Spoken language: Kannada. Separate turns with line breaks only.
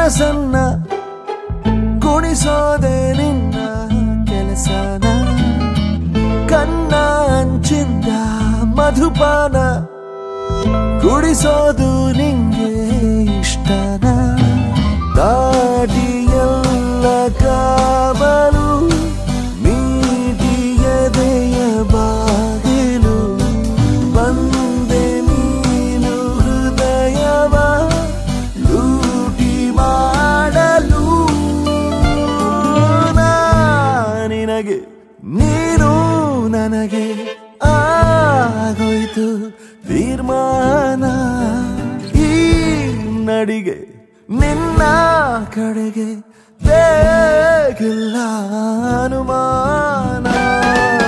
ಮನಸ್ಸನ್ನ ಕುಣಿಸೋದೆ ನಿನ್ನ ಕೆಲಸನ ಕಣ್ಣ ಅಂಚಿಂದ ಮಧುಪಾನ ಕುಡಿಸೋದು ನಿಂಗೆ ಇಷ್ಟನ ದಾಟಿಯಲ್ಲ ಕಾವಲು ಮೀಟಿಯದೆಯ ಬಾಗಿಲು ಬಂದೆ ನೀನು ಹೃದಯವ ಲೂಟಿ ಮಾಡಲು ನಾ ನಿನಗೆ ನೀನು ನನಗೆ ಆಗೋಯ್ತು ತೀರ್ಮಾನ ಈ ನಡಿಗೆ ನಿನ್ನ ಕಡೆಗೆ ಬೇಕಿಲ್ಲ ಅನುಮಾನ